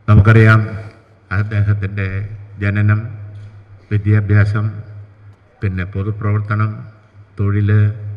നമുക്കറിയാം അദ്ദേഹത്തിൻ്റെ ജനനം വിദ്യാഭ്യാസം പിന്നെ പൊതുപ്രവർത്തനം തൊഴിൽ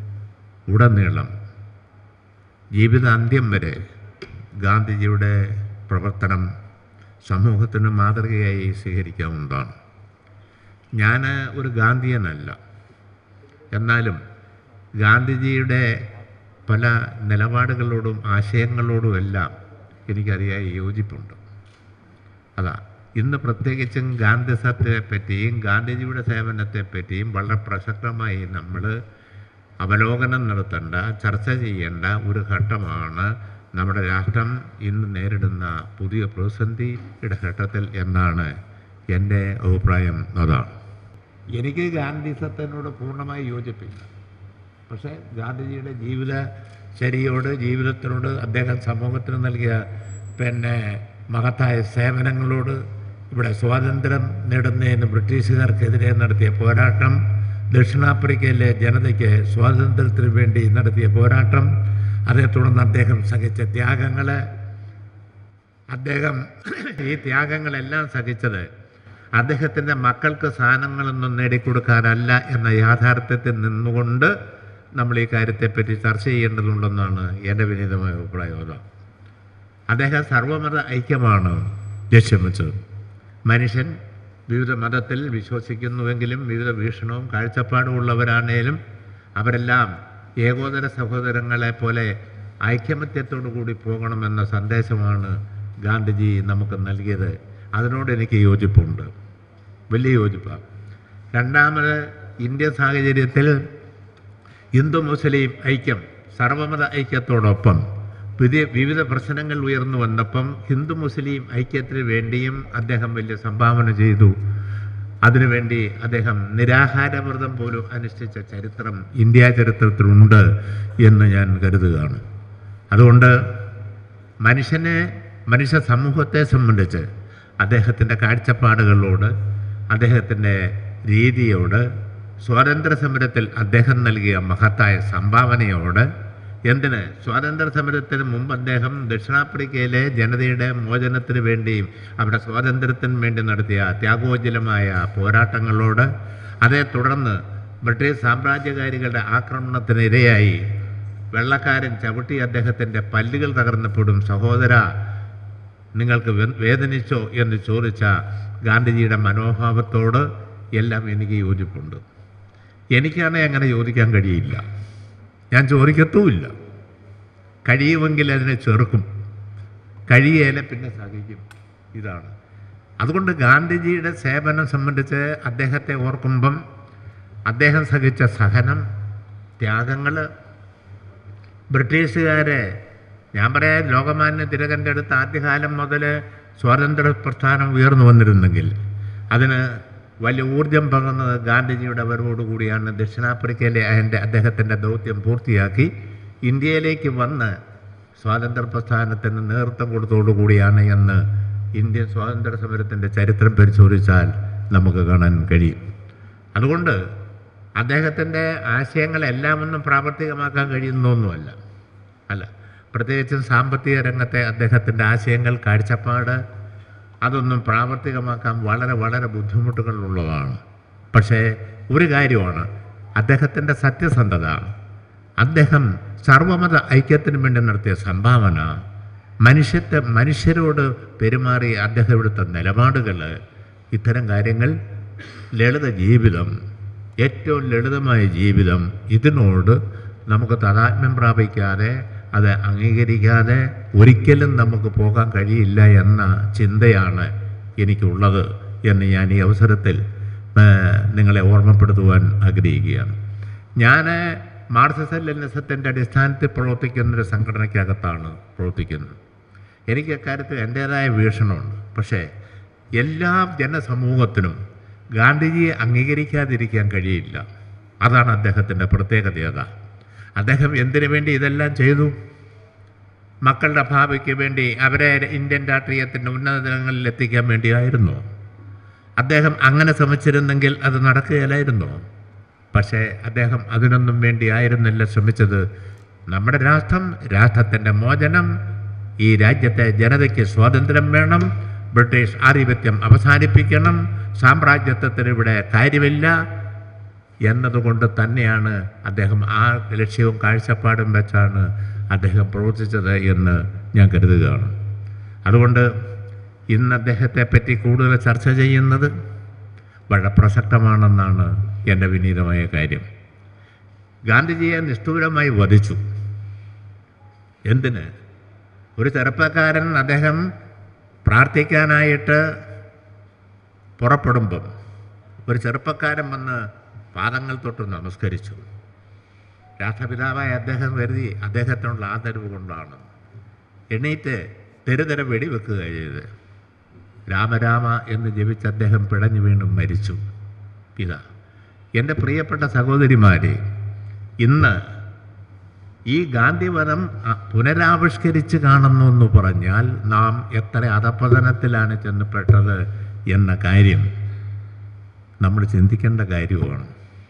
ഉടനീളം ജീവിതാന്ത്യം വരെ ഗാന്ധിജിയുടെ പ്രവർത്തനം സമൂഹത്തിന് മാതൃകയായി സ്വീകരിക്കാവുന്നതാണ് ഞാൻ ഒരു ഗാന്ധിയനല്ല എന്നാലും ഗാന്ധിജിയുടെ പല നിലപാടുകളോടും ആശയങ്ങളോടുമെല്ലാം എനിക്കറിയാൻ യോജിപ്പുണ്ട് അതാ ഇന്ന് പ്രത്യേകിച്ചും ഗാന്ധിസത്തെ പറ്റിയും ഗാന്ധിജിയുടെ സേവനത്തെ പറ്റിയും വളരെ പ്രസക്തമായി നമ്മൾ അവലോകനം നടത്തേണ്ട ചർച്ച ചെയ്യേണ്ട ഒരു ഘട്ടമാണ് നമ്മുടെ രാഷ്ട്രം ഇന്ന് നേരിടുന്ന പുതിയ പ്രതിസന്ധിയുടെ ഘട്ടത്തിൽ എന്നാണ് എൻ്റെ അഭിപ്രായം അതാണ് എനിക്ക് ഗാന്ധിസത്തിനോട് പൂർണ്ണമായി യോജിപ്പില്ല പക്ഷേ ഗാന്ധിജിയുടെ ജീവിത ശരിയോട് ജീവിതത്തിനോട് അദ്ദേഹം സമൂഹത്തിന് നൽകിയ പിന്നെ മഹത്തായ സേവനങ്ങളോട് ഇവിടെ സ്വാതന്ത്ര്യം നേടുന്നതിന് ബ്രിട്ടീഷുകാർക്കെതിരെ നടത്തിയ പോരാട്ടം ദക്ഷിണാഫ്രിക്കയിലെ ജനതയ്ക്ക് സ്വാതന്ത്ര്യത്തിന് വേണ്ടി നടത്തിയ പോരാട്ടം അതേ തുടർന്ന് അദ്ദേഹം സഹിച്ച ത്യാഗങ്ങൾ അദ്ദേഹം ഈ ത്യാഗങ്ങളെല്ലാം സഹിച്ചത് അദ്ദേഹത്തിൻ്റെ മക്കൾക്ക് സ്ഥാനങ്ങളൊന്നും നേടിക്കൊടുക്കാനല്ല എന്ന യാഥാർത്ഥ്യത്തിൽ നിന്നുകൊണ്ട് നമ്മൾ ഈ കാര്യത്തെപ്പറ്റി ചർച്ച ചെയ്യേണ്ടതുണ്ടെന്നാണ് എൻ്റെ വിനീതമായ അഭിപ്രായം അതാണ് അദ്ദേഹം സർവമത ഐക്യമാണ് ലക്ഷ്യം വെച്ചത് മനുഷ്യൻ വിവിധ മതത്തിൽ വിശ്വസിക്കുന്നുവെങ്കിലും വിവിധ വീക്ഷണവും കാഴ്ചപ്പാടും ഉള്ളവരാണേലും അവരെല്ലാം ഏകോദര സഹോദരങ്ങളെ പോലെ ഐക്യമത്യത്തോടു കൂടി പോകണമെന്ന സന്ദേശമാണ് ഗാന്ധിജി നമുക്ക് നൽകിയത് അതിനോട് എനിക്ക് യോജിപ്പുണ്ട് വലിയ യോജിപ്പാണ് രണ്ടാമത് ഇന്ത്യൻ സാഹചര്യത്തിൽ ഹിന്ദു മുസ്ലിം ഐക്യം സർവമത ഐക്യത്തോടൊപ്പം പുതിയ വിവിധ പ്രശ്നങ്ങൾ ഉയർന്നു വന്നപ്പം ഹിന്ദു മുസ്ലിം ഐക്യത്തിന് വേണ്ടിയും അദ്ദേഹം വലിയ സംഭാവന ചെയ്തു അതിനുവേണ്ടി അദ്ദേഹം നിരാഹാരവ്രതം പോലും അനുഷ്ഠിച്ച ചരിത്രം ഇന്ത്യ ചരിത്രത്തിലുണ്ട് എന്ന് ഞാൻ കരുതുകയാണ് അതുകൊണ്ട് മനുഷ്യനെ മനുഷ്യ സമൂഹത്തെ സംബന്ധിച്ച് അദ്ദേഹത്തിൻ്റെ കാഴ്ചപ്പാടുകളോട് അദ്ദേഹത്തിൻ്റെ രീതിയോട് സ്വാതന്ത്ര്യ സമരത്തിൽ അദ്ദേഹം നൽകിയ മഹത്തായ സംഭാവനയോട് എന്തിന് സ്വാതന്ത്ര്യ സമരത്തിന് മുമ്പ് അദ്ദേഹം ദക്ഷിണാഫ്രിക്കയിലെ ജനതയുടെ മോചനത്തിന് വേണ്ടിയും അവരുടെ സ്വാതന്ത്ര്യത്തിന് വേണ്ടി നടത്തിയ ത്യാഗോജ്വലമായ പോരാട്ടങ്ങളോട് അതേ തുടർന്ന് ബ്രിട്ടീഷ് സാമ്രാജ്യകാരികളുടെ ആക്രമണത്തിനിരയായി വെള്ളക്കാരൻ ചവിട്ടി അദ്ദേഹത്തിൻ്റെ പല്ലുകൾ തകർന്നപ്പോഴും സഹോദര നിങ്ങൾക്ക് വേ- വേദനിച്ചോ എന്ന് ചോദിച്ച ഗാന്ധിജിയുടെ മനോഭാവത്തോട് എല്ലാം എനിക്ക് യോജിപ്പുണ്ട് എനിക്കാണെ അങ്ങനെ ചോദിക്കാൻ കഴിയില്ല ഞാൻ ചോദിക്കത്തുമില്ല കഴിയുമെങ്കിൽ അതിനെ ചെറുക്കും കഴിയേല പിന്നെ സഹിക്കും ഇതാണ് അതുകൊണ്ട് ഗാന്ധിജിയുടെ സേവനം സംബന്ധിച്ച് അദ്ദേഹത്തെ ഓർക്കുമ്പം അദ്ദേഹം സഹിച്ച സഹനം ത്യാഗങ്ങൾ ബ്രിട്ടീഷുകാരെ ഞാൻ പറയാം ലോകമാന്യ തിലകൻ്റെ അടുത്ത് ആദ്യകാലം മുതൽ സ്വാതന്ത്ര്യ പ്രസ്ഥാനം ഉയർന്നു വന്നിരുന്നെങ്കിൽ അതിന് വലിയ ഊർജം പകർന്നത് ഗാന്ധിജിയുടെ വരവോടുകൂടിയാണ് ദക്ഷിണാഫ്രിക്കയിലെ അതിൻ്റെ അദ്ദേഹത്തിൻ്റെ ദൗത്യം പൂർത്തിയാക്കി ഇന്ത്യയിലേക്ക് വന്ന് സ്വാതന്ത്ര്യ പ്രസ്ഥാനത്തിന് നേതൃത്വം കൊടുത്തോടുകൂടിയാണ് എന്ന് ഇന്ത്യൻ സ്വാതന്ത്ര്യ സമരത്തിൻ്റെ ചരിത്രം പരിശോധിച്ചാൽ നമുക്ക് കാണാൻ കഴിയും അതുകൊണ്ട് അദ്ദേഹത്തിൻ്റെ ആശയങ്ങളെല്ലാം ഒന്നും പ്രാവർത്തികമാക്കാൻ കഴിയുന്നൊന്നുമല്ല അല്ല പ്രത്യേകിച്ചും സാമ്പത്തിക രംഗത്തെ അദ്ദേഹത്തിൻ്റെ ആശയങ്ങൾ കാഴ്ചപ്പാട് അതൊന്നും പ്രാവർത്തികമാക്കാൻ വളരെ വളരെ ബുദ്ധിമുട്ടുകളുള്ളതാണ് പക്ഷേ ഒരു കാര്യമാണ് അദ്ദേഹത്തിൻ്റെ സത്യസന്ധത അദ്ദേഹം സർവമത ഐക്യത്തിന് വേണ്ടി നടത്തിയ സംഭാവന മനുഷ്യത്തെ മനുഷ്യരോട് പെരുമാറി അദ്ദേഹം എടുത്ത നിലപാടുകൾ ഇത്തരം കാര്യങ്ങൾ ലളിത ജീവിതം ഏറ്റവും ലളിതമായ ജീവിതം ഇതിനോട് നമുക്ക് താതാത്മ്യം പ്രാപിക്കാതെ അത് അംഗീകരിക്കാതെ ഒരിക്കലും നമുക്ക് പോകാൻ കഴിയില്ല എന്ന ചിന്തയാണ് എനിക്കുള്ളത് എന്ന് ഞാൻ ഈ അവസരത്തിൽ ആ, നിങ്ങളെ ഓർമ്മപ്പെടുത്തുവാൻ ആഗ്രഹിക്കുകയാണ് ഞാൻ മാർക്സിസ ലെനിസത്തിൻ്റെ അടിസ്ഥാനത്തിൽ പ്രവർത്തിക്കുന്നൊരു സംഘടനയ്ക്കകത്താണ് പ്രവർത്തിക്കുന്നത് എനിക്ക് അക്കാര്യത്തിൽ എൻ്റേതായ വീക്ഷണമുണ്ട് പക്ഷേ എല്ലാ ജനസമൂഹത്തിനും ഗാന്ധിജിയെ അംഗീകരിക്കാതിരിക്കാൻ കഴിയില്ല അതാണ് അദ്ദേഹത്തിൻ്റെ പ്രത്യേകത അദ്ദേഹം എന്തിനു വേണ്ടി ഇതെല്ലാം ചെയ്തു മക്കളുടെ ഭാവിക്ക് വേണ്ടി അവരെ ഇന്ത്യൻ രാഷ്ട്രീയത്തിൻ്റെ ഉന്നതങ്ങളിൽ എത്തിക്കാൻ വേണ്ടിയായിരുന്നു അദ്ദേഹം അങ്ങനെ ശ്രമിച്ചിരുന്നെങ്കിൽ അത് നടക്കുകയില്ലായിരുന്നു പക്ഷേ അദ്ദേഹം അതിനൊന്നും വേണ്ടി ആയിരുന്നില്ല ശ്രമിച്ചത് നമ്മുടെ രാഷ്ട്രം രാഷ്ട്രത്തിൻ്റെ മോചനം ഈ രാജ്യത്തെ ജനതയ്ക്ക് സ്വാതന്ത്ര്യം വേണം ബ്രിട്ടീഷ് ആധിപത്യം അവസാനിപ്പിക്കണം സാമ്രാജ്യത്വത്തിന് ഇവിടെ കാര്യമില്ല എന്നതുകൊണ്ട് തന്നെയാണ് അദ്ദേഹം ആ ലക്ഷ്യവും കാഴ്ചപ്പാടും വെച്ചാണ് അദ്ദേഹം പ്രവർത്തിച്ചത് എന്ന് ഞാൻ കരുതുകയാണ് അതുകൊണ്ട് ഇന്ന് അദ്ദേഹത്തെ പറ്റി കൂടുതൽ ചർച്ച ചെയ്യുന്നത് വളരെ പ്രസക്തമാണെന്നാണ് എൻ്റെ വിനീതമായ കാര്യം ഗാന്ധിജിയെ നിഷ്ഠൂരമായി വധിച്ചു എന്തിന് ഒരു ചെറുപ്പക്കാരൻ അദ്ദേഹം പ്രാർത്ഥിക്കാനായിട്ട് പുറപ്പെടുമ്പം ഒരു ചെറുപ്പക്കാരൻ വന്ന് പാദങ്ങൾ തൊട്ട് നമസ്കരിച്ചു രാഷ്ട്രപിതാവായ അദ്ദേഹം കരുതി അദ്ദേഹത്തിനുള്ള ആദരവ് കൊണ്ടാണ് എണീറ്റ് തെരുതെര വെടിവെക്കുക ചെയ്ത് രാമരാമ എന്ന് ജപിച്ച് അദ്ദേഹം പിടഞ്ഞു വീണ്ടും മരിച്ചു ഇതാ എൻ്റെ പ്രിയപ്പെട്ട സഹോദരിമാരെ ഇന്ന് ഈ ഗാന്ധിവധം അ- പുനരാവിഷ്കരിച്ച് കാണുന്നു എന്ന് പറഞ്ഞാൽ നാം എത്ര അധപ്പതനത്തിലാണ് ചെന്നപ്പെട്ടത് എന്ന കാര്യം നമ്മൾ ചിന്തിക്കേണ്ട കാര്യമാണ്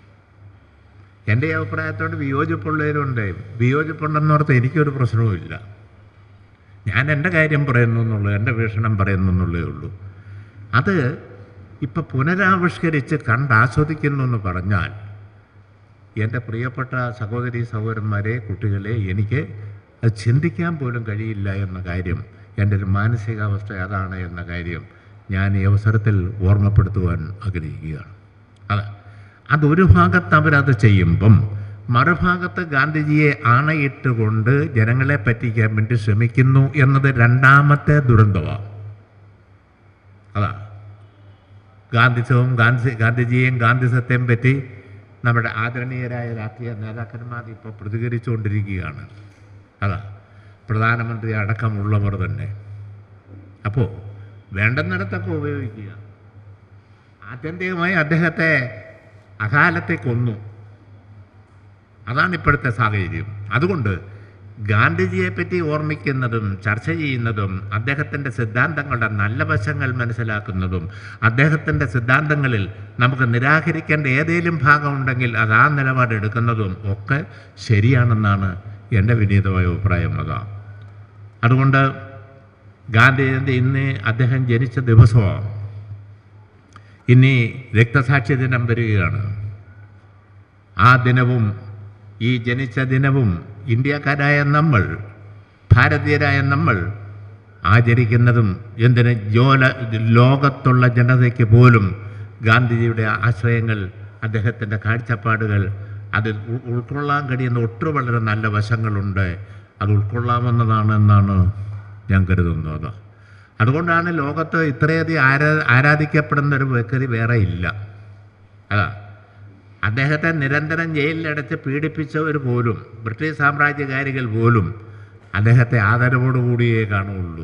എൻ്റെ അഭിപ്രായത്തോട് വിയോജിപ്പുള്ളവരുണ്ട് വിയോജിപ്പുണ്ടെന്നോർത്ത് എനിക്കൊരു പ്രശ്നവുമില്ല ഞാൻ എൻ്റെ കാര്യം പറയുന്നു എന്നുള്ളൂ എൻ്റെ വീക്ഷണം പറയുന്നു എന്നുള്ളേ ഉള്ളൂ അത് ഇപ്പം പുനരാവിഷ്കരിച്ച് കണ്ടാസ്വദിക്കുന്നു എന്ന് പറഞ്ഞാൽ എൻ്റെ പ്രിയപ്പെട്ട സഹോദരി സഹോദരന്മാരെ കുട്ടികളെ എനിക്ക് അത് ചിന്തിക്കാൻ പോലും കഴിയില്ല എന്ന കാര്യം എൻ്റെ ഒരു മാനസികാവസ്ഥ അതാണ് എന്ന കാര്യം ഞാൻ ഈ അവസരത്തിൽ ഓർമ്മപ്പെടുത്തുവാൻ ആഗ്രഹിക്കുകയാണ് അതെ അതൊരു ഭാഗത്ത് അവരത് ചെയ്യുമ്പം മറുഭാഗത്ത് ഗാന്ധിജിയെ ആണയിട്ടുകൊണ്ട് ജനങ്ങളെ പറ്റിക്കാൻ വേണ്ടി ശ്രമിക്കുന്നു എന്നത് രണ്ടാമത്തെ ദുരന്തമാണ് അതാ ഗാന്ധിസവും ഗാന്ധി ഗാന്ധിജിയെയും ഗാന്ധിസത്തെയും പറ്റി നമ്മുടെ ആദരണീയരായ രാഷ്ട്രീയ നേതാക്കന്മാർ ഇപ്പോൾ പ്രതികരിച്ചുകൊണ്ടിരിക്കുകയാണ് അതാ പ്രധാനമന്ത്രി അടക്കമുള്ളവർ തന്നെ അപ്പോൾ വേണ്ടുന്നിടത്തൊക്കെ ഉപയോഗിക്കുക ആത്യന്തികമായി അദ്ദേഹത്തെ അകാലത്തെ കൊന്നു അതാണ് ഇപ്പോഴത്തെ സാഹചര്യം അതുകൊണ്ട് ഗാന്ധിജിയെ പറ്റി ഓർമ്മിക്കുന്നതും ചർച്ച ചെയ്യുന്നതും അദ്ദേഹത്തിൻ്റെ സിദ്ധാന്തങ്ങളുടെ നല്ല വശങ്ങൾ മനസ്സിലാക്കുന്നതും അദ്ദേഹത്തിൻ്റെ സിദ്ധാന്തങ്ങളിൽ നമുക്ക് നിരാകരിക്കേണ്ട ഏതെങ്കിലും ഭാഗമുണ്ടെങ്കിൽ അത് ആ നിലപാടെടുക്കുന്നതും ഒക്കെ ശരിയാണെന്നാണ് എൻ്റെ വിനീതമായ അഭിപ്രായം അതാ അതുകൊണ്ട് ഗാന്ധി ജയന്തി ഇന്ന് അദ്ദേഹം ജനിച്ച ദിവസമാണ് ഇനി രക്തസാക്ഷി ദിനം വരികയാണ് ആ ദിനവും ഈ ജനിച്ച ദിനവും ഇന്ത്യക്കാരായ നമ്മൾ ഭാരതീയരായ നമ്മൾ ആചരിക്കുന്നതും എന്തിന് ജോല ലോകത്തുള്ള ജനതയ്ക്ക് പോലും ഗാന്ധിജിയുടെ ആശയങ്ങൾ അദ്ദേഹത്തിൻ്റെ കാഴ്ചപ്പാടുകൾ അതിൽ ഉൾ- ഉൾക്കൊള്ളാൻ കഴിയുന്ന ഒട്ടു വളരെ നല്ല വശങ്ങളുണ്ട് അത് ഉൾക്കൊള്ളാമെന്നതാണ് എന്നാണ് ഞാൻ കരുതുന്നത് അതുകൊണ്ടാണ് ലോകത്ത് ഇത്രയധികം ആരാ ആരാധിക്കപ്പെടുന്ന ഒരു വ്യക്തി വേറെ ഇല്ല അതാ അദ്ദേഹത്തെ നിരന്തരം ജയിലിലടച്ച് പീഡിപ്പിച്ചവർ പോലും ബ്രിട്ടീഷ് സാമ്രാജ്യകാരികൾ പോലും അദ്ദേഹത്തെ ആദരവോടുകൂടിയേ കാണുള്ളൂ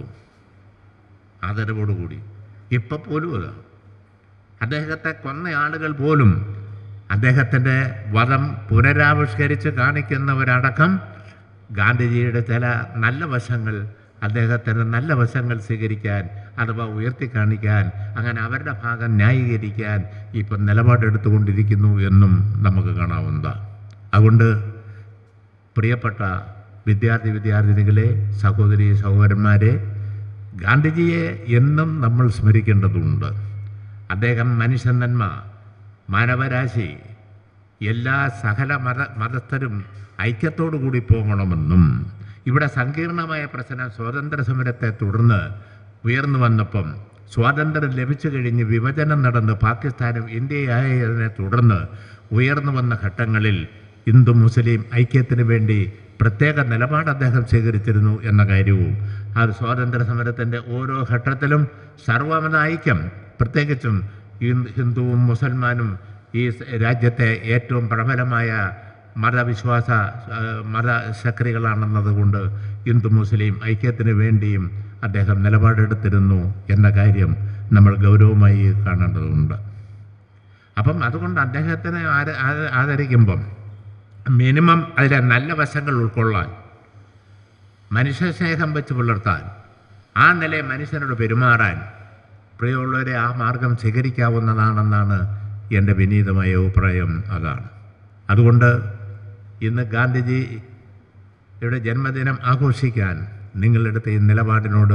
ആദരവോടുകൂടി ഇപ്പം പോലും അതാ അദ്ദേഹത്തെ കൊന്ന ആളുകൾ പോലും അദ്ദേഹത്തിൻ്റെ വധം പുനരാവിഷ്കരിച്ച് കാണിക്കുന്നവരടക്കം ഗാന്ധിജിയുടെ ചില നല്ല വശങ്ങൾ അദ്ദേഹത്തിൻ്റെ നല്ല വശങ്ങൾ സ്വീകരിക്കാൻ അഥവാ ഉയർത്തി കാണിക്കാൻ അങ്ങനെ അവരുടെ ഭാഗം ന്യായീകരിക്കാൻ ഇപ്പം നിലപാടെടുത്തുകൊണ്ടിരിക്കുന്നു എന്നും നമുക്ക് കാണാവുന്നതാണ് അതുകൊണ്ട് പ്രിയപ്പെട്ട വിദ്യാർത്ഥി വിദ്യാർത്ഥിനികളെ സഹോദരി സഹോദരന്മാരെ ഗാന്ധിജിയെ എന്നും നമ്മൾ സ്മരിക്കേണ്ടതുണ്ട് അദ്ദേഹം മനുഷ്യനന്മ മാനവരാശി എല്ലാ സകല മത മതസ്ഥരും ഐക്യത്തോടു കൂടി പോകണമെന്നും ഇവിടെ സങ്കീർണമായ പ്രശ്നം സ്വാതന്ത്ര്യ സമരത്തെ തുടർന്ന് ഉയർന്നു വന്നപ്പം സ്വാതന്ത്ര്യം ലഭിച്ചു കഴിഞ്ഞ് വിഭജനം നടന്ന് പാകിസ്ഥാനും ഇന്ത്യയായതിനെ തുടർന്ന് ഉയർന്നു വന്ന ഘട്ടങ്ങളിൽ ഹിന്ദു മുസ്ലിം ഐക്യത്തിന് വേണ്ടി പ്രത്യേക നിലപാട് അദ്ദേഹം സ്വീകരിച്ചിരുന്നു എന്ന കാര്യവും ആ സ്വാതന്ത്ര്യ സമരത്തിൻ്റെ ഓരോ ഘട്ടത്തിലും സർവമത ഐക്യം പ്രത്യേകിച്ചും ഹിന്ദു- ഹിന്ദുവും മുസൽമാനും ഈ സ- രാജ്യത്തെ ഏറ്റവും പ്രബലമായ മതവിശ്വാസ ആ, മതശക്തികളാണെന്നതുകൊണ്ട് ഹിന്ദു മുസ്ലിം ഐക്യത്തിന് വേണ്ടിയും അദ്ദേഹം നിലപാടെടുത്തിരുന്നു എന്ന കാര്യം നമ്മൾ ഗൗരവമായി കാണേണ്ടതുണ്ട് അപ്പം അതുകൊണ്ട് അദ്ദേഹത്തിനെ ആര- ആ- ആദരിക്കുമ്പം മിനിമം അതിലെ നല്ല വശങ്ങൾ ഉൾക്കൊള്ളാൻ മനുഷ്യസ്നേഹം വെച്ച് പുലർത്താൻ ആ നിലയിൽ മനുഷ്യനോട് പെരുമാറാൻ പ്രിയമുള്ളവരെ ആ മാർഗം സ്വീകരിക്കാവുന്നതാണെന്നാണ് എൻ്റെ വിനീതമായ അഭിപ്രായം അതാണ് അതുകൊണ്ട് ഇന്ന് ഗാന്ധിജിയുടെ ജന്മദിനം ആഘോഷിക്കാൻ നിങ്ങളെടുത്ത ഈ നിലപാടിനോട്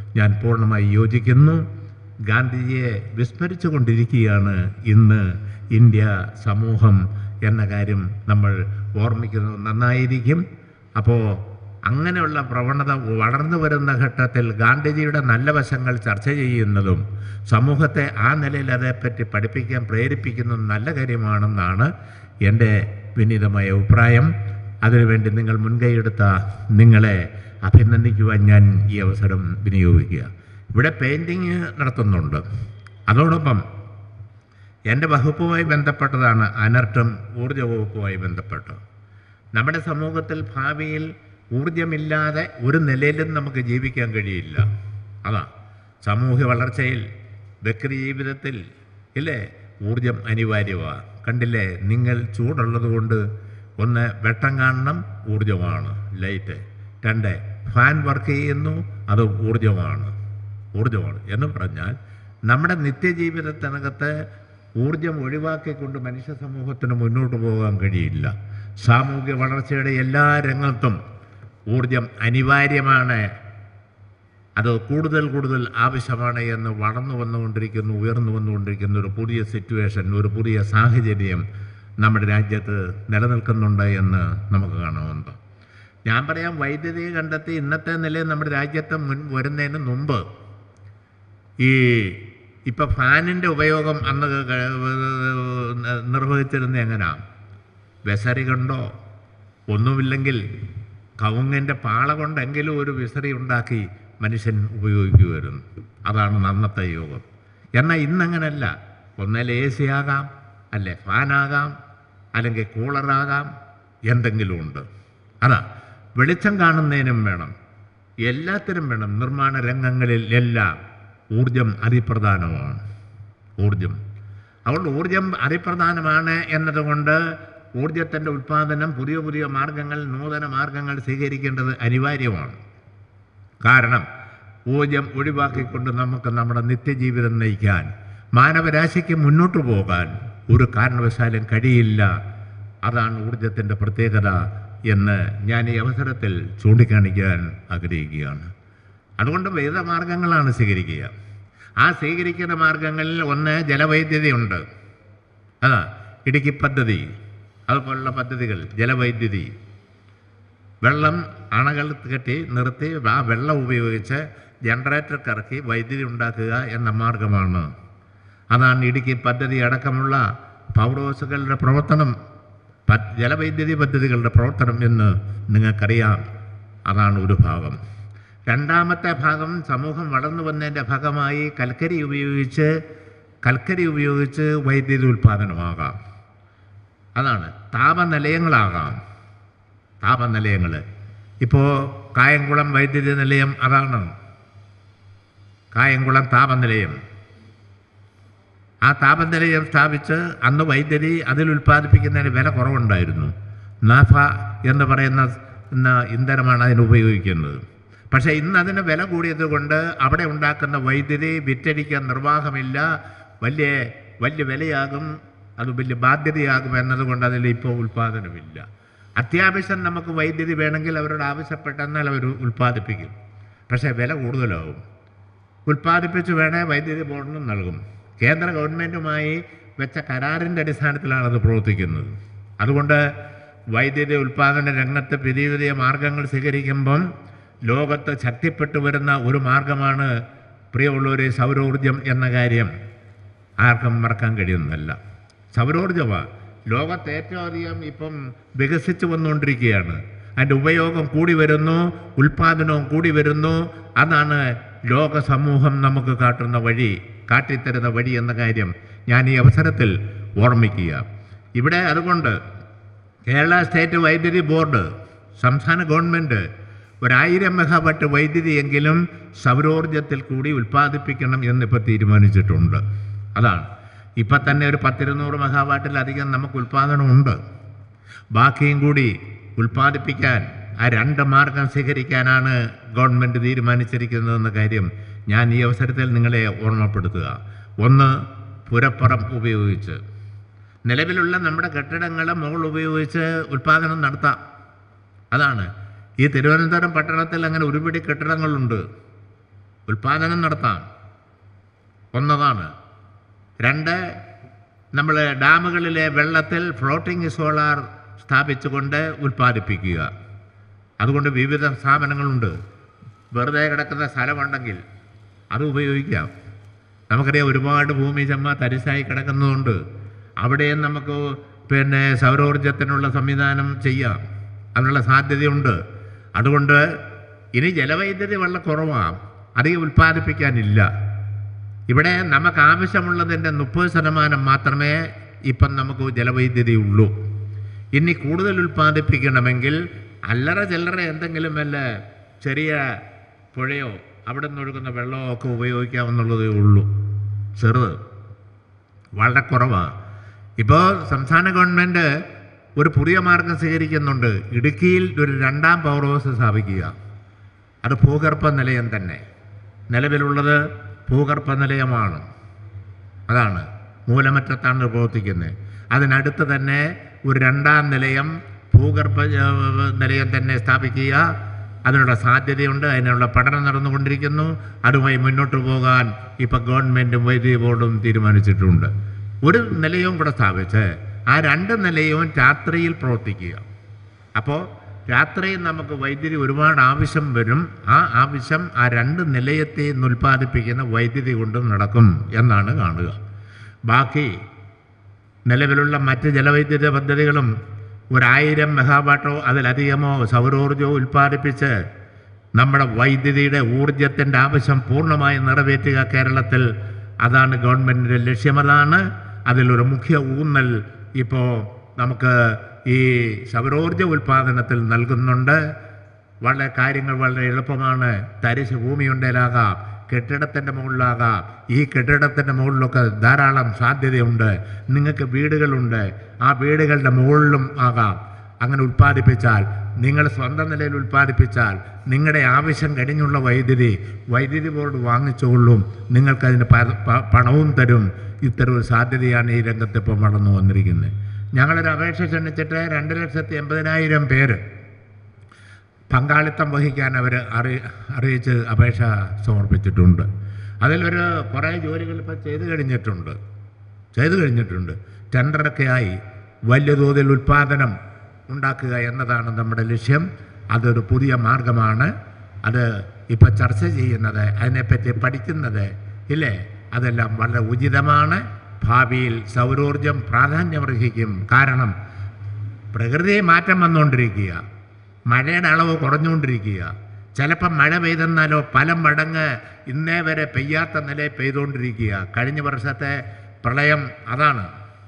ഞാൻ പൂർണ്ണമായി യോജിക്കുന്നു ഗാന്ധിജിയെ വിസ്മരിച്ചു കൊണ്ടിരിക്കുകയാണ് ഇന്ന് ഇന്ത്യ സമൂഹം എന്ന കാര്യം നമ്മൾ ഓർമ്മിക്കുന്നത് നന്നായിരിക്കും അപ്പോൾ അങ്ങനെയുള്ള പ്രവണത വളർന്നു വരുന്ന ഘട്ടത്തിൽ ഗാന്ധിജിയുടെ നല്ല വശങ്ങൾ ചർച്ച ചെയ്യുന്നതും സമൂഹത്തെ ആ നിലയിൽ അതേപ്പറ്റി പഠിപ്പിക്കാൻ പ്രേരിപ്പിക്കുന്നതും നല്ല കാര്യമാണെന്നാണ് എൻ്റെ വിനീതമായ അഭിപ്രായം അതിനുവേണ്ടി നിങ്ങൾ മുൻകൈയെടുത്ത നിങ്ങളെ അഭിനന്ദിക്കുവാൻ ഞാൻ ഈ അവസരം വിനിയോഗിക്കുക ഇവിടെ പെയിൻറ്റിങ് നടത്തുന്നുണ്ട് അതോടൊപ്പം എൻ്റെ വകുപ്പുമായി ബന്ധപ്പെട്ടതാണ് അനർട്ടും ഊർജ വകുപ്പുമായി ബന്ധപ്പെട്ട് നമ്മുടെ സമൂഹത്തിൽ ഭാവിയിൽ ഊർജമില്ലാതെ ഒരു നിലയിലും നമുക്ക് ജീവിക്കാൻ കഴിയില്ല അതാ സാമൂഹ്യ വളർച്ചയിൽ വ്യക്തി ജീവിതത്തിൽ ഇല്ലേ ഊർജം അനിവാര്യമാണ് കണ്ടില്ലേ നിങ്ങൾ ചൂടുള്ളത് കൊണ്ട് ഒന്ന് വെട്ടം കാണണം ഊർജമാണ് ലൈറ്റ് രണ്ട് ഫാൻ വർക്ക് ചെയ്യുന്നു അത് ഊർജമാണ് ഊർജമാണ് എന്ന് പറഞ്ഞാൽ നമ്മുടെ നിത്യജീവിതത്തിനകത്ത് ഊർജം ഒഴിവാക്കിക്കൊണ്ട് മനുഷ്യ സമൂഹത്തിന് മുന്നോട്ട് പോകാൻ കഴിയില്ല സാമൂഹിക വളർച്ചയുടെ എല്ലാ രംഗത്തും ഊർജം അനിവാര്യമാണ് അത് കൂടുതൽ കൂടുതൽ ആവശ്യമാണ് എന്ന് വളർന്നു വന്നുകൊണ്ടിരിക്കുന്നു ഉയർന്നു വന്നുകൊണ്ടിരിക്കുന്ന ഒരു പുതിയ സിറ്റുവേഷൻ ഒരു പുതിയ സാഹചര്യം നമ്മുടെ രാജ്യത്ത് നിലനിൽക്കുന്നുണ്ട് എന്ന് നമുക്ക് കാണാവുന്നത് ഞാൻ പറയാം വൈദ്യുതി കണ്ടെത്തി ഇന്നത്തെ നിലയിൽ നമ്മുടെ രാജ്യത്ത് മുൻ വരുന്നതിന് മുമ്പ് ഈ ഇപ്പം ഫാനിൻ്റെ ഉപയോഗം അന്ന് ക- നിർവഹിച്ചിരുന്നത് എങ്ങനെയാ വിസറി കൊണ്ടോ ഒന്നുമില്ലെങ്കിൽ കവുങ്ങിൻ്റെ പാള കൊണ്ടെങ്കിലും ഒരു വിസറി ഉണ്ടാക്കി മനുഷ്യൻ ഉപയോഗിക്കുമായിരുന്നു അതാണ് അന്നത്തെ യോഗം എന്നാൽ ഇന്നങ്ങനല്ല ഒന്നേൽ എ സി ആകാം അല്ലെ ഫാനാകാം അല്ലെങ്കിൽ കൂളറാകാം എന്തെങ്കിലും ഉണ്ട് അതാ വെളിച്ചം കാണുന്നതിനും വേണം എല്ലാത്തിനും വേണം നിർമ്മാണ രംഗങ്ങളിൽ എല്ലാം ഊർജം അതിപ്രധാനമാണ് ഊർജം അതുകൊണ്ട് ഊർജം അതിപ്രധാനമാണ് എന്നതുകൊണ്ട് ഊർജത്തിൻ്റെ ഉൽപ്പാദനം പുതിയ പുതിയ മാർഗങ്ങൾ നൂതന മാർഗങ്ങൾ സ്വീകരിക്കേണ്ടത് അനിവാര്യമാണ് കാരണം ഊർജം ഒഴിവാക്കിക്കൊണ്ട് നമുക്ക് നമ്മുടെ നിത്യജീവിതം നയിക്കാൻ മാനവരാശിക്ക് മുന്നോട്ട് പോകാൻ ഒരു കാരണവശാലും കഴിയില്ല അതാണ് ഊർജത്തിൻ്റെ പ്രത്യേകത എന്ന് ഞാൻ ഈ അവസരത്തിൽ ചൂണ്ടിക്കാണിക്കാൻ ആഗ്രഹിക്കുകയാണ് അതുകൊണ്ട് വിവിധ മാർഗങ്ങളാണ് സ്വീകരിക്കുക ആ സ്വീകരിക്കുന്ന മാർഗങ്ങളിൽ ഒന്ന് ജലവൈദ്യുതിയുണ്ട് അതാ ഇടുക്കി പദ്ധതി അതുപോലുള്ള പദ്ധതികൾ ജലവൈദ്യുതി വെള്ളം അണകൾ കെട്ടി നിർത്തി ആ വെള്ളം ഉപയോഗിച്ച് ജനറേറ്റർ കറക്കി വൈദ്യുതി ഉണ്ടാക്കുക എന്ന മാർഗമാണ് അതാണ് ഇടുക്കി പദ്ധതി അടക്കമുള്ള പവർ ഹൗസുകളുടെ പ്രവർത്തനം പ- ജലവൈദ്യുതി പദ്ധതികളുടെ പ്രവർത്തനം എന്ന് നിങ്ങൾക്കറിയാം അതാണ് ഒരു ഭാഗം രണ്ടാമത്തെ ഭാഗം സമൂഹം വളർന്നു വന്നതിൻ്റെ ഭാഗമായി കൽക്കരി ഉപയോഗിച്ച് കൽക്കരി ഉപയോഗിച്ച് വൈദ്യുതി ഉൽപ്പാദനമാകാം അതാണ് താപനിലയങ്ങളാകാം താപനിലയങ്ങൾ ഇപ്പോൾ കായംകുളം വൈദ്യുതി നിലയം അതാണ് കായംകുളം താപനിലയം ആ താപനിലയം സ്ഥാപിച്ച് അന്ന് വൈദ്യുതി അതിൽ ഉൽപ്പാദിപ്പിക്കുന്നതിന് വില കുറവുണ്ടായിരുന്നു നാഫ എന്ന് പറയുന്ന എന്ന ഇന്ധനമാണ് അതിന് ഉപയോഗിക്കുന്നത് പക്ഷേ ഇന്ന് അതിന് വില കൂടിയത് കൊണ്ട് അവിടെ ഉണ്ടാക്കുന്ന വൈദ്യുതി വിറ്റഴിക്കാൻ നിർവാഹമില്ല വലിയ വലിയ വിലയാകും അത് വലിയ ബാധ്യതയാകും എന്നതുകൊണ്ട് അതിൽ ഇപ്പോൾ ഉൽപ്പാദനമില്ല അത്യാവശ്യം നമുക്ക് വൈദ്യുതി വേണമെങ്കിൽ അവരോട് ആവശ്യപ്പെട്ടെന്നാൽ അവർ ഉൽപ്പാദിപ്പിക്കും പക്ഷേ വില കൂടുതലാവും ഉൽപ്പാദിപ്പിച്ച് വേണേ വൈദ്യുതി ബോർഡിനും നൽകും കേന്ദ്ര ഗവൺമെൻറ്റുമായി വെച്ച കരാറിൻ്റെ അടിസ്ഥാനത്തിലാണ് അത് പ്രവർത്തിക്കുന്നത് അതുകൊണ്ട് വൈദ്യുതി ഉൽപ്പാദന രംഗത്ത് പുതിയ പുതിയ മാർഗങ്ങൾ സ്വീകരിക്കുമ്പം ലോകത്ത് ശക്തിപ്പെട്ടു വരുന്ന ഒരു മാർഗമാണ് പ്രിയമുള്ളവരെ സൗരോർജം എന്ന കാര്യം ആർക്കും മറക്കാൻ കഴിയുന്നതല്ല സൗരോർജമാണ് ലോകത്ത് ഏറ്റവും അധികം ഇപ്പം വികസിച്ചു വന്നുകൊണ്ടിരിക്കുകയാണ് അതിൻ്റെ ഉപയോഗം കൂടി വരുന്നു ഉൽപ്പാദനവും കൂടി വരുന്നു അതാണ് ലോക സമൂഹം നമുക്ക് കാട്ടുന്ന വഴി കാട്ടിത്തരുന്ന വഴി എന്ന കാര്യം ഞാൻ ഈ അവസരത്തിൽ ഓർമ്മിക്കുക ഇവിടെ അതുകൊണ്ട് കേരള സ്റ്റേറ്റ് വൈദ്യുതി ബോർഡ് സംസ്ഥാന ഗവൺമെൻറ് ഒരായിരം മെഗാവാട്ട് വൈദ്യുതിയെങ്കിലും സൗരോർജത്തിൽ കൂടി ഉൽപ്പാദിപ്പിക്കണം എന്നിപ്പോൾ തീരുമാനിച്ചിട്ടുണ്ട് അതാണ് ഇപ്പം തന്നെ ഒരു പത്തിരുന്നൂറ് മെഗാവാട്ടിലധികം നമുക്ക് ഉൽപ്പാദനമുണ്ട് ബാക്കിയും കൂടി ഉൽപ്പാദിപ്പിക്കാൻ ആ രണ്ട് മാർഗം സ്വീകരിക്കാനാണ് ഗവൺമെൻറ് തീരുമാനിച്ചിരിക്കുന്നതെന്ന കാര്യം ഞാൻ ഈ അവസരത്തിൽ നിങ്ങളെ ഓർമ്മപ്പെടുത്തുക ഒന്ന് പുരപ്പുറം ഉപയോഗിച്ച് നിലവിലുള്ള നമ്മുടെ കെട്ടിടങ്ങൾ മുകൾ ഉപയോഗിച്ച് ഉൽപ്പാദനം നടത്താം അതാണ് ഈ തിരുവനന്തപുരം പട്ടണത്തിൽ അങ്ങനെ ഒരുപിടി കെട്ടിടങ്ങളുണ്ട് ഉൽപ്പാദനം നടത്താം ഒന്നതാണ് രണ്ട് നമ്മൾ ഡാമുകളിലെ വെള്ളത്തിൽ ഫ്ലോട്ടിംഗ് സോളാർ സ്ഥാപിച്ചുകൊണ്ട് ഉൽപ്പാദിപ്പിക്കുക അതുകൊണ്ട് വിവിധ സ്ഥാപനങ്ങളുണ്ട് വെറുതെ കിടക്കുന്ന സ്ഥലമുണ്ടെങ്കിൽ അത് ഉപയോഗിക്കാം നമുക്കറിയാം ഒരുപാട് ഭൂമി ചമ്മ തരിശായി കിടക്കുന്നതുകൊണ്ട് അവിടെയും നമുക്ക് പിന്നെ സൗരോർജത്തിനുള്ള സംവിധാനം ചെയ്യാം അതിനുള്ള സാധ്യതയുണ്ട് അതുകൊണ്ട് ഇനി ജലവൈദ്യുതി വളരെ കുറവാണ് അധികം ഉൽപ്പാദിപ്പിക്കാനില്ല ഇവിടെ നമുക്ക് ആവശ്യമുള്ളതിൻ്റെ മുപ്പത് ശതമാനം മാത്രമേ ഇപ്പം നമുക്ക് ജലവൈദ്യുതി ഉള്ളൂ ഇനി കൂടുതൽ ഉൽപ്പാദിപ്പിക്കണമെങ്കിൽ അല്ലറ ചില്ലറ എന്തെങ്കിലും വല്ല ചെറിയ പുഴയോ അവിടെ നിന്ന് ഒഴുകുന്ന വെള്ളമോ ഒക്കെ ഉപയോഗിക്കാമെന്നുള്ളതേ ഉള്ളൂ ചെറുത് വളരെ കുറവാണ് ഇപ്പോൾ സംസ്ഥാന ഗവൺമെൻറ് ഒരു പുതിയ മാർഗം സ്വീകരിക്കുന്നുണ്ട് ഇടുക്കിയിൽ ഒരു രണ്ടാം പവർ ഹൗസ് സ്ഥാപിക്കുക അത് ഭൂഗർഭ നിലയം തന്നെ നിലവിലുള്ളത് ഭൂഗർഭ നിലയമാണ് അതാണ് മൂലമറ്റത്താണ് പ്രവർത്തിക്കുന്നത് അതിനടുത്ത് തന്നെ ഒരു രണ്ടാം നിലയം ഭൂഗർഭ ഏഹ്, നിലയം തന്നെ സ്ഥാപിക്കുക അതിനുള്ള സാധ്യതയുണ്ട് അതിനുള്ള പഠനം നടന്നുകൊണ്ടിരിക്കുന്നു അതുമായി മുന്നോട്ട് പോകാൻ ഇപ്പം ഗവൺമെൻറ്റും വൈദ്യുതി ബോർഡും തീരുമാനിച്ചിട്ടുണ്ട് ഒരു നിലയവും കൂടെ സ്ഥാപിച്ച് ആ രണ്ട് നിലയവും രാത്രിയിൽ പ്രവർത്തിക്കുക അപ്പോൾ രാത്രിയിൽ നമുക്ക് വൈദ്യുതി ഒരുപാട് ആവശ്യം വരും ആ ആവശ്യം ആ രണ്ട് നിലയത്തെ നിന്ന് ഉൽപ്പാദിപ്പിക്കുന്ന വൈദ്യുതി കൊണ്ട് നടക്കും എന്നാണ് കാണുക ബാക്കി നിലവിലുള്ള മറ്റ് ജലവൈദ്യുത പദ്ധതികളും ഒരായിരം മെഗാവാട്ടോ അതിലധികമോ സൗരോർജ്ജവും ഉൽപ്പാദിപ്പിച്ച് നമ്മുടെ വൈദ്യുതിയുടെ ഊർജത്തിൻ്റെ ആവശ്യം പൂർണ്ണമായി നിറവേറ്റുക കേരളത്തിൽ അതാണ് ഗവൺമെൻറ്റിൻ്റെ ലക്ഷ്യമതാണ് അതിലൊരു മുഖ്യ ഊന്നൽ ഇപ്പോൾ നമുക്ക് ഈ സൗരോർജ്ജ ഉൽപ്പാദനത്തിൽ നൽകുന്നുണ്ട് വളരെ കാര്യങ്ങൾ വളരെ എളുപ്പമാണ് തരിശ് ഭൂമിയുണ്ടേലാകാം കെട്ടിടത്തിൻ്റെ മുകളിലാകാം ഈ കെട്ടിടത്തിൻ്റെ മുകളിലൊക്കെ ധാരാളം സാധ്യതയുണ്ട് നിങ്ങൾക്ക് വീടുകളുണ്ട് ആ വീടുകളുടെ മുകളിലും ആകാം അങ്ങനെ ഉൽപ്പാദിപ്പിച്ചാൽ നിങ്ങൾ സ്വന്തം നിലയിൽ ഉൽപ്പാദിപ്പിച്ചാൽ നിങ്ങളുടെ ആവശ്യം കഴിഞ്ഞുള്ള വൈദ്യുതി വൈദ്യുതി ബോർഡ് വാങ്ങിച്ചുകൊള്ളും നിങ്ങൾക്കതിന് പ- പ- പണവും തരും ഇത്തരം ഒരു സാധ്യതയാണ് ഈ രംഗത്ത് ഇപ്പോൾ വളർന്നു വന്നിരിക്കുന്നത് ഞങ്ങളൊരു അപേക്ഷ ക്ഷണിച്ചിട്ട് രണ്ട് ലക്ഷത്തി എൺപതിനായിരം പേര് പങ്കാളിത്തം വഹിക്കാൻ അവർ അറി അറിയിച്ച് അപേക്ഷ സമർപ്പിച്ചിട്ടുണ്ട് അതിലൊരു കുറേ ജോലികൾ ഇപ്പോൾ ചെയ്തു കഴിഞ്ഞിട്ടുണ്ട് ചെയ്തു കഴിഞ്ഞിട്ടുണ്ട് ടെൻഡറൊക്കെ ആയി വലിയ തോതിൽ ഉൽപ്പാദനം ഉണ്ടാക്കുക എന്നതാണ് നമ്മുടെ ലക്ഷ്യം അതൊരു പുതിയ മാർഗമാണ് അത് ഇപ്പോൾ ചർച്ച ചെയ്യുന്നത് അതിനെപ്പറ്റി പഠിക്കുന്നത് ഇല്ലേ അതെല്ലാം വളരെ ഉചിതമാണ് ഭാവിയിൽ സൗരോർജം പ്രാധാന്യമർഹിക്കും കാരണം പ്രകൃതി മാറ്റം വന്നുകൊണ്ടിരിക്കുക മഴയുടെ അളവ് കുറഞ്ഞുകൊണ്ടിരിക്കുക ചിലപ്പം മഴ പെയ്തെന്നാലോ പല മടങ്ങ് ഇന്നേ വരെ പെയ്യാത്ത നിലയിൽ പെയ്തുകൊണ്ടിരിക്കുക കഴിഞ്ഞ വർഷത്തെ പ്രളയം അതാണ്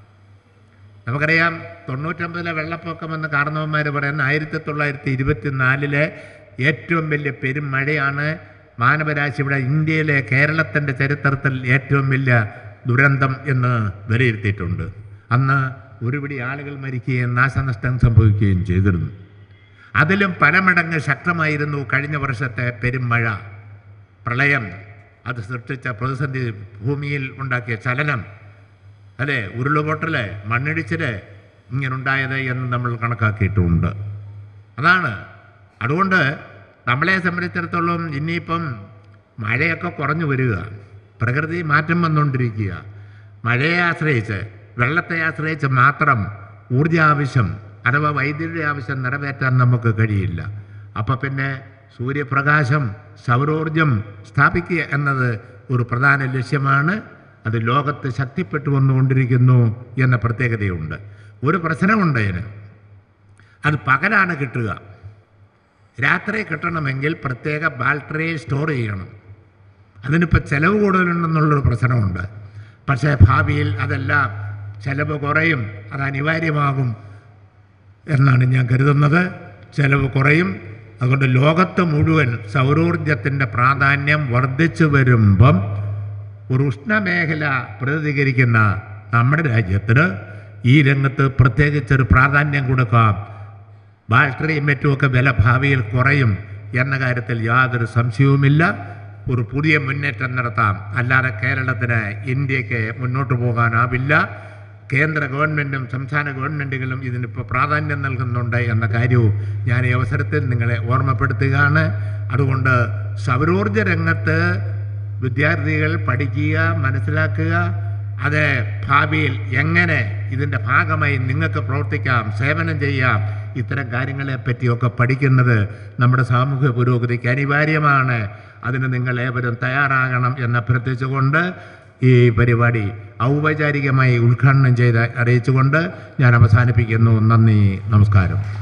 നമുക്കറിയാം തൊണ്ണൂറ്റൊമ്പതിലെ വെള്ളപ്പൊക്കമെന്ന് കാരണവന്മാർ പറയുന്ന ആയിരത്തി തൊള്ളായിരത്തി ഇരുപത്തി നാലിലെ ഏറ്റവും വലിയ പെരുമഴയാണ് മാനവരാശി ഇവിടെ ഇന്ത്യയിലെ കേരളത്തിൻ്റെ ചരിത്രത്തിൽ ഏറ്റവും വലിയ ദുരന്തം എന്ന് വിലയിരുത്തിയിട്ടുണ്ട് അന്ന് ഒരുപിടി ആളുകൾ മരിക്കുകയും നാശനഷ്ടം സംഭവിക്കുകയും ചെയ്തിരുന്നു അതിലും പല മടങ്ങ് ശക്തമായിരുന്നു കഴിഞ്ഞ വർഷത്തെ പെരുമഴ പ്രളയം അത് സൃഷ്ടിച്ച പ്രതിസന്ധി ഭൂമിയിൽ ഉണ്ടാക്കിയ ചലനം അല്ലേ ഉരുളുപൊട്ടല് മണ്ണിടിച്ചില് ഇങ്ങനുണ്ടായത് എന്ന് നമ്മൾ കണക്കാക്കിയിട്ടുണ്ട് അതാണ് അതുകൊണ്ട് നമ്മളെ സംബന്ധിച്ചിടത്തോളം ഇനിയിപ്പം മഴയൊക്കെ കുറഞ്ഞു വരിക പ്രകൃതി മാറ്റം വന്നുകൊണ്ടിരിക്കുക മഴയെ ആശ്രയിച്ച് വെള്ളത്തെ ആശ്രയിച്ച് മാത്രം ഊർജ ആവശ്യം അഥവാ വൈദ്യുതി ആവശ്യം നിറവേറ്റാൻ നമുക്ക് കഴിയില്ല അപ്പം പിന്നെ സൂര്യപ്രകാശം സൗരോർജം സ്ഥാപിക്കുക എന്നത് ഒരു പ്രധാന ലക്ഷ്യമാണ് അത് ലോകത്ത് ശക്തിപ്പെട്ടു വന്നുകൊണ്ടിരിക്കുന്നു എന്ന പ്രത്യേകതയുണ്ട് ഒരു പ്രശ്നമുണ്ട് ഇതിന് അത് പകലാണ് കിട്ടുക രാത്രി കിട്ടണമെങ്കിൽ പ്രത്യേക ബാറ്ററി സ്റ്റോർ ചെയ്യണം അതിനിപ്പോൾ ചിലവ് കൂടുതലുണ്ടെന്നുള്ളൊരു പ്രശ്നമുണ്ട് പക്ഷേ ഭാവിയിൽ അതെല്ലാം ചിലവ് കുറയും അത് അനിവാര്യമാകും എന്നാണ് ഞാൻ കരുതുന്നത് ചിലവ് കുറയും അതുകൊണ്ട് ലോകത്ത് മുഴുവൻ സൗരോർജത്തിൻ്റെ പ്രാധാന്യം വർദ്ധിച്ചു വരുമ്പം ഒരു ഉഷ്ണമേഖല പ്രതിനിധീകരിക്കുന്ന നമ്മുടെ രാജ്യത്തിന് ഈ രംഗത്ത് പ്രത്യേകിച്ചൊരു പ്രാധാന്യം കൊടുക്കാം ബാറ്ററിയും മറ്റുമൊക്കെ വില ഭാവിയിൽ കുറയും എന്ന കാര്യത്തിൽ യാതൊരു സംശയവുമില്ല ഒരു പുതിയ മുന്നേറ്റം നടത്താം അല്ലാതെ കേരളത്തിന് ഇന്ത്യക്ക് മുന്നോട്ട് പോകാനാവില്ല കേന്ദ്ര ഗവൺമെൻറ്റും സംസ്ഥാന ഗവൺമെൻറ്റുകളും ഇതിനിപ്പോൾ പ്രാധാന്യം നൽകുന്നുണ്ട് എന്ന കാര്യവും ഞാൻ ഈ അവസരത്തിൽ നിങ്ങളെ ഓർമ്മപ്പെടുത്തുകയാണ് അതുകൊണ്ട് സൗരോർജ രംഗത്ത് വിദ്യാർത്ഥികൾ പഠിക്കുക മനസ്സിലാക്കുക അത് ഭാവിയിൽ എങ്ങനെ ഇതിൻ്റെ ഭാഗമായി നിങ്ങൾക്ക് പ്രവർത്തിക്കാം സേവനം ചെയ്യാം ഇത്തരം കാര്യങ്ങളെ പറ്റിയൊക്കെ പഠിക്കുന്നത് നമ്മുടെ സാമൂഹ്യ പുരോഗതിക്ക് അനിവാര്യമാണ് അതിന് നിങ്ങൾ ഏവരും തയ്യാറാകണം എന്ന് അഭ്യർത്ഥിച്ചുകൊണ്ട് ഈ പരിപാടി ഔപചാരികമായി ഉദ്ഘാടനം ചെയ്ത് അറിയിച്ചുകൊണ്ട് ഞാൻ അവസാനിപ്പിക്കുന്നു നന്ദി നമസ്കാരം